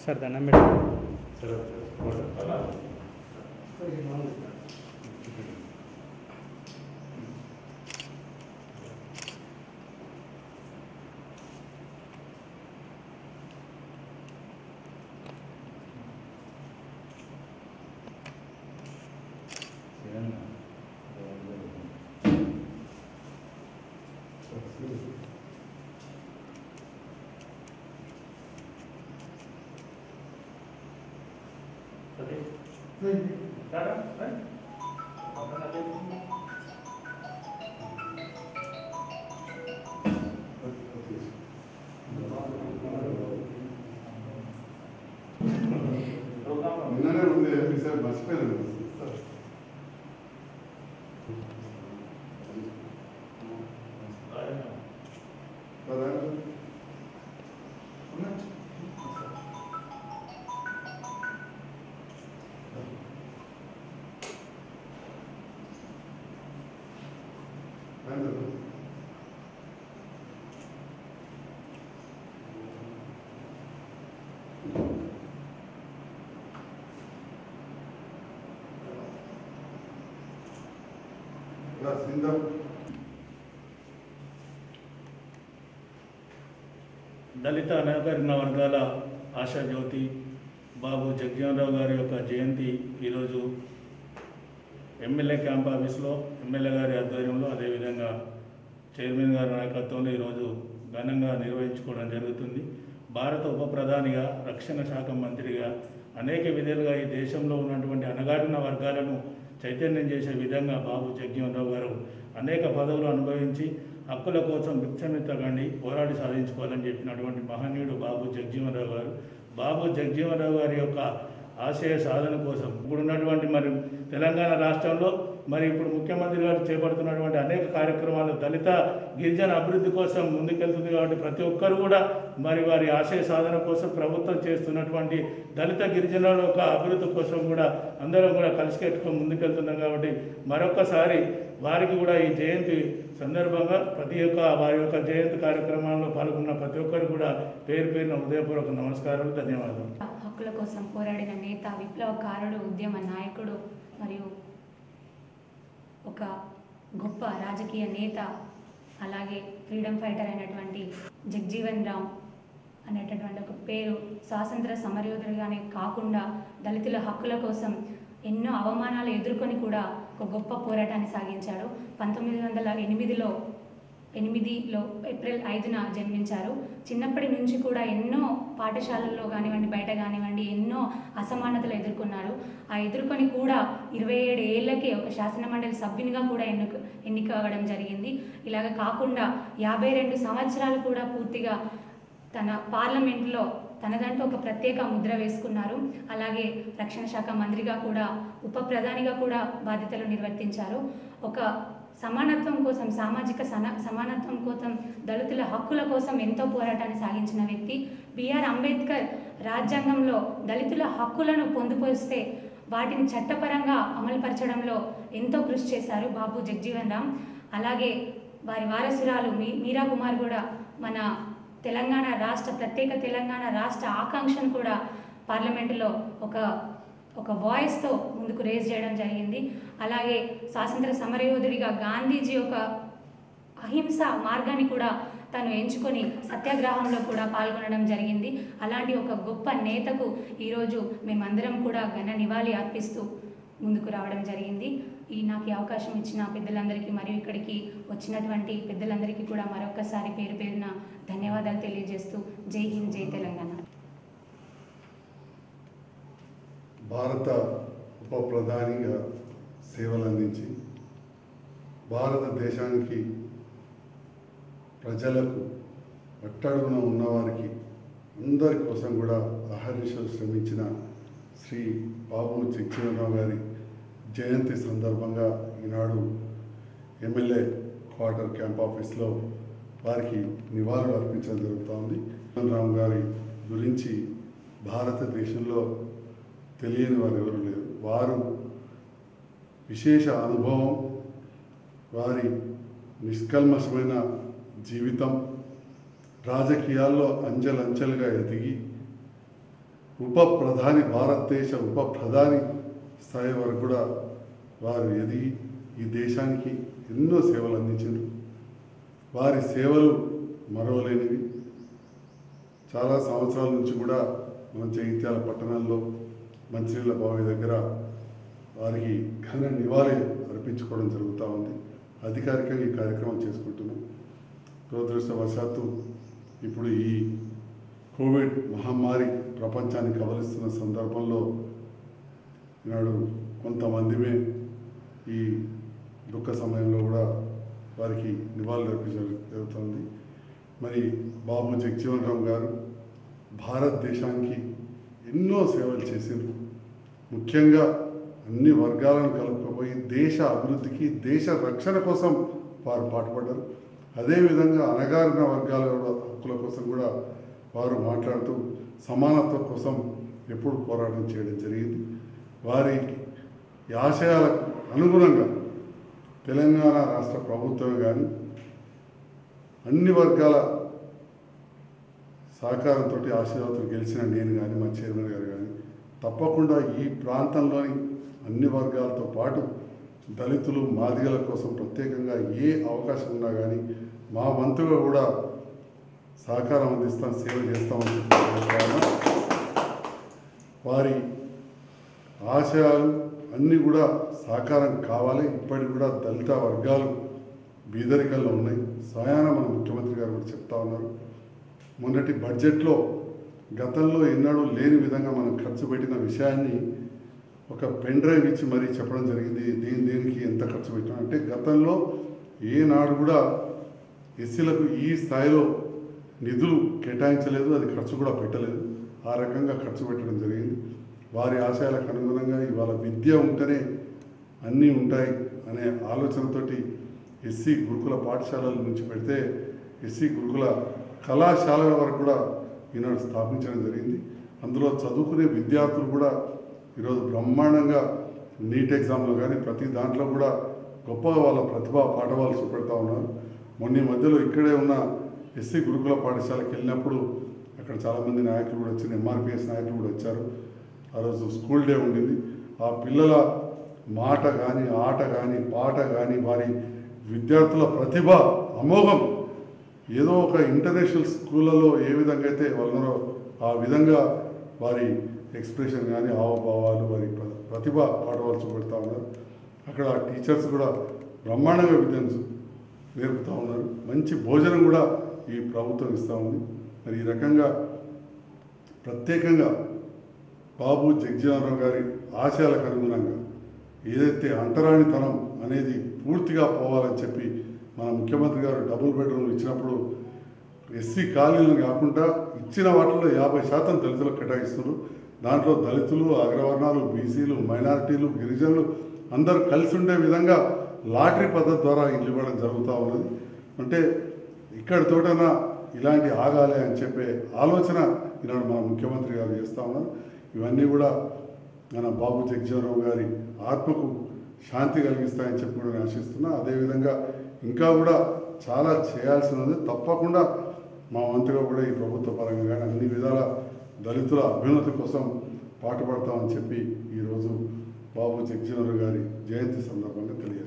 Sir దండం పెట్టండి నిన్ననే ఉంది ఈసారి మర్చిపోయాను కదా? రండి. రా, సింధం. దళిత అనాగరిన వర్గాల ఆశాజ్యోతి బాబు జగజీవనరావు గారి యొక్క జయంతి ఈరోజు ఎమ్మెల్యే క్యాంప్ ఆఫీస్లో ఎమ్మెల్యే గారి ఆధ్వర్యంలో అదేవిధంగా చైర్మన్ గారి నాయకత్వంలో ఈరోజు ఘనంగా నిర్వహించుకోవడం జరుగుతుంది భారత ఉప ప్రధానిగా రక్షణ శాఖ మంత్రిగా అనేక విధాలుగా ఈ దేశంలో ఉన్నటువంటి అణగారిన వర్గాలను చైతన్యం చేసే విధంగా బాబు జగజీవనరావు గారు అనేక పదవులు అనుభవించి హక్కుల కోసం భిక్షమెత్తకండి పోరాడి సాధించుకోవాలని చెప్పినటువంటి మహనీయుడు బాబు జగజీవనరావు గారు బాబు జగజీవనరావు గారి యొక్క ఆశయ సాధన కోసం ఇప్పుడు ఉన్నటువంటి మరి తెలంగాణ రాష్ట్రంలో మరి ఇప్పుడు ముఖ్యమంత్రి గారు చేపడుతున్నటువంటి అనేక కార్యక్రమాలు దళిత గిరిజన అభివృద్ధి కోసం ముందుకెళ్తుంది కాబట్టి ప్రతి ఒక్కరు కూడా మరి వారి ఆశయ సాధన కోసం ప్రభుత్వం చేస్తున్నటువంటి దళిత గిరిజనుల యొక్క అభివృద్ధి కోసం కూడా అందరం కూడా కలిసికట్టుకొని ముందుకెళ్తున్నాం కాబట్టి మరొకసారి వారికి కూడా ఈ జయంతి సందర్భంగా ప్రతి ఒక్క వారి యొక్క జయంతి కార్యక్రమాల్లో పాల్గొన్న ప్రతి ఒక్కరు కూడా పేరు పేరున హృదయపూర్వక నమస్కారాలు ధన్యవాదాలు హక్కుల కోసం పోరాడిన నేత విప్లవకారుడు ఉద్యమ నాయకుడు మరియు ఒక గొప్ప రాజకీయ నేత అలాగే ఫ్రీడమ్ ఫైటర్ అయినటువంటి జగ్జీవన్ రామ్ అనేటటువంటి ఒక పేరు స్వాతంత్ర సమరయోధుడిగానే కాకుండా దళితుల హక్కుల కోసం ఎన్నో అవమానాలు ఎదుర్కొని కూడా ఒక గొప్ప పోరాటాన్ని సాగించాడు పంతొమ్మిది వందల ఎనిమిదిలో ఎనిమిదిలో ఏప్రిల్ ఐదున జన్మించారు చిన్నప్పటి నుంచి కూడా ఎన్నో పాఠశాలల్లో కానివ్వండి బయట కానివ్వండి ఎన్నో అసమానతలు ఎదుర్కొన్నారు ఆ ఎదుర్కొని కూడా ఇరవై ఏడు ఏళ్ళకే ఒక శాసనమండలి సభ్యునిగా కూడా ఎన్నిక ఎన్నిక అవ్వడం జరిగింది ఇలాగ కాకుండా యాభై రెండు సంవత్సరాలు కూడా పూర్తిగా తన పార్లమెంట్లో తనదంటూ ఒక ప్రత్యేక ముద్ర వేసుకున్నారు అలాగే రక్షణ శాఖ మంత్రిగా కూడా ఉప ప్రధానిగా కూడా బాధ్యతలు నిర్వర్తించారు ఒక సమానత్వం కోసం సామాజిక సన సమానత్వం కోసం దళితుల హక్కుల కోసం ఎంతో పోరాటాన్ని సాగించిన వ్యక్తి బిఆర్ అంబేద్కర్ రాజ్యాంగంలో దళితుల హక్కులను పొందుపరిస్తే వాటిని చట్టపరంగా అమలుపరచడంలో ఎంతో కృషి చేశారు బాబు జగ్జీవన్ రామ్ అలాగే వారి వారసురాలు మీ మీరా కుమార్ కూడా మన తెలంగాణ రాష్ట్ర ప్రత్యేక తెలంగాణ రాష్ట్ర ఆకాంక్షను కూడా పార్లమెంటులో ఒక ఒక వాయిస్తో ముందుకు రేజ్ చేయడం జరిగింది అలాగే స్వాతంత్ర సమరయోధుడిగా గాంధీజీ యొక్క అహింస మార్గాన్ని కూడా తను ఎంచుకొని సత్యాగ్రహంలో కూడా పాల్గొనడం జరిగింది అలాంటి ఒక గొప్ప నేతకు ఈరోజు మేమందరం కూడా ఘన నివాళి అర్పిస్తూ ముందుకు రావడం జరిగింది ఈ నాకు ఈ అవకాశం ఇచ్చిన పెద్దలందరికీ మరియు ఇక్కడికి వచ్చినటువంటి పెద్దలందరికీ కూడా మరొకసారి పేరు పేరున ధన్యవాదాలు తెలియజేస్తూ జై హింద్ జై తెలంగాణ భారత ఉప ప్రధానిగా సేవలు అందించి భారతదేశానికి ప్రజలకు అట్టడుగున ఉన్నవారికి అందరి కోసం కూడా అహర్నిశలు శ్రమించిన శ్రీ బాబు జగజీవనరావు గారి జయంతి సందర్భంగా ఈనాడు ఎమ్మెల్యే క్వార్టర్ క్యాంప్ ఆఫీస్లో వారికి నివాళులు అర్పించడం జరుగుతోంది రావు గారి గురించి భారతదేశంలో తెలియని వారు ఎవరు లేరు వారు విశేష అనుభవం వారి నిష్కల్మషమైన జీవితం రాజకీయాల్లో అంచెలంచెలుగా ఎదిగి ఉప ప్రధాని భారతదేశ ఉప ప్రధాని స్థాయి వరకు కూడా వారు ఎదిగి ఈ దేశానికి ఎన్నో సేవలు అందించారు వారి సేవలు మరవలేనివి చాలా సంవత్సరాల నుంచి కూడా మన జగిత్యాల పట్టణంలో మంచినీళ్ళ బావి దగ్గర వారికి ఘన నివాళి అర్పించుకోవడం జరుగుతూ ఉంది అధికారికంగా ఈ కార్యక్రమం చేసుకుంటున్నాం దురదృష్టవశాత్తు ఇప్పుడు ఈ కోవిడ్ మహమ్మారి ప్రపంచాన్ని కబలిస్తున్న సందర్భంలో ఈనాడు కొంతమందిమే ఈ దుఃఖ సమయంలో కూడా వారికి నివాళులు అర్పించడం జరుగుతుంది మరి బాబు జగజీవన్ రామ్ గారు భారతదేశానికి ఎన్నో సేవలు చేసిండ్రు ముఖ్యంగా అన్ని వర్గాలను కలుపుకుపోయి దేశ అభివృద్ధికి దేశ రక్షణ కోసం వారు పాటుపడ్డారు అదేవిధంగా అణగారిన వర్గాల హక్కుల కోసం కూడా వారు మాట్లాడుతూ సమానత్వం కోసం ఎప్పుడు పోరాటం చేయడం జరిగింది వారి ఈ ఆశయాలకు అనుగుణంగా తెలంగాణ రాష్ట్ర ప్రభుత్వం కానీ అన్ని వర్గాల సహకారంతో ఆశీర్వాదం గెలిచిన నేను కానీ మా చైర్మన్ గారు కానీ తప్పకుండా ఈ ప్రాంతంలోని అన్ని వర్గాలతో పాటు దళితులు మాదిగల కోసం ప్రత్యేకంగా ఏ అవకాశం ఉన్నా కానీ మా వంతుగా కూడా సహకారం అందిస్తాం సేవ చేస్తామని చెప్పి చెప్తాను. వారి ఆశయాలు అన్నీ కూడా సాకారం కావాలి ఇప్పటికి కూడా దళిత వర్గాలు బీదరికల్లో ఉన్నాయి స్వయాన మన ముఖ్యమంత్రి గారు కూడా చెప్తా ఉన్నారు మొన్నటి బడ్జెట్లో గతంలో ఎన్నడూ లేని విధంగా మనం ఖర్చు పెట్టిన విషయాన్ని ఒక పెన్ డ్రైవ్ ఇచ్చి మరీ చెప్పడం జరిగింది దేని దేనికి ఎంత ఖర్చు పెట్టినా అంటే గతంలో ఏనాడు కూడా ఎస్సీలకు ఈ స్థాయిలో నిధులు కేటాయించలేదు అది ఖర్చు కూడా పెట్టలేదు ఆ రకంగా ఖర్చు పెట్టడం జరిగింది వారి ఆశయాలకు అనుగుణంగా ఇవాళ విద్య ఉంటేనే అన్నీ ఉంటాయి అనే ఆలోచనతోటి ఎస్సీ గురుకుల పాఠశాలల నుంచి పెడితే ఎస్సీ గురుకుల కళాశాలల వరకు కూడా ఈనాడు స్థాపించడం జరిగింది అందులో చదువుకునే విద్యార్థులు కూడా ఈరోజు బ్రహ్మాండంగా నీట్ ఎగ్జామ్లో కానీ ప్రతి దాంట్లో కూడా గొప్పగా వాళ్ళ ప్రతిభా పాఠవాలు చూపెడతా ఉన్నారు మొన్న ఈ మధ్యలో ఇక్కడే ఉన్న ఎస్సీ గురుకుల పాఠశాలకు వెళ్ళినప్పుడు అక్కడ చాలామంది నాయకులు కూడా వచ్చిన ఎంఆర్పిఎస్ నాయకులు కూడా వచ్చారు ఆ రోజు స్కూల్ డే ఉండింది ఆ పిల్లల మాట కానీ ఆట కానీ పాట కానీ వారి విద్యార్థుల ప్రతిభ అమోఘం ఏదో ఒక ఇంటర్నేషనల్ స్కూళ్ళలో ఏ విధంగా అయితే వాళ్ళనో ఆ విధంగా వారి ఎక్స్ప్రెషన్ కానీ హావభావాలు వారి ప్ర- ప్రతిభ పాఠవాలు చూపెడతా ఉన్నారు అక్కడ ఆ టీచర్స్ కూడా బ్రహ్మాండంగా విద్యను చూ- నేర్పుతా ఉన్నారు మంచి భోజనం కూడా ఈ ప్రభుత్వం ఇస్తూ ఉంది మరి ఈ రకంగా ప్రత్యేకంగా బాబు జగజీవనరావు గారి ఆశయాలకు అనుగుణంగా ఏదైతే అంటరానితనం అనేది పూర్తిగా పోవాలని చెప్పి మన ముఖ్యమంత్రి గారు డబుల్ బెడ్రూమ్ ఇచ్చినప్పుడు ఎస్సీ కాలనీలను కాకుండా ఇచ్చిన వాటిలో యాభై శాతం దళితులకు కేటాయిస్తున్నారు దాంట్లో దళితులు అగ్రవర్ణాలు బీసీలు మైనారిటీలు గిరిజనులు అందరూ కలిసి ఉండే విధంగా లాటరీ పద్ధతి ద్వారా ఇల్లు ఇవ్వడం జరుగుతూ ఉన్నది అంటే ఇక్కడ తోటన ఇలాంటి ఆగాలి అని చెప్పే ఆలోచన ఈనాడు మన ముఖ్యమంత్రి గారు చేస్తూ ఉన్నారు ఇవన్నీ కూడా మన బాబు జగజీవనరావు గారి ఆత్మకు శాంతి కలిగిస్తాయని చెప్పి కూడా నేను ఆశిస్తున్నా అదేవిధంగా ఇంకా కూడా చాలా చేయాల్సినది తప్పకుండా మా వంతుగా కూడా ఈ ప్రభుత్వ పరంగా కానీ అన్ని విధాల దళితుల అభ్యున్నతి కోసం పాటుపడతామని చెప్పి ఈరోజు బాబు జగజీవనరావు గారి జయంతి సందర్భంగా తెలియజేస్తాను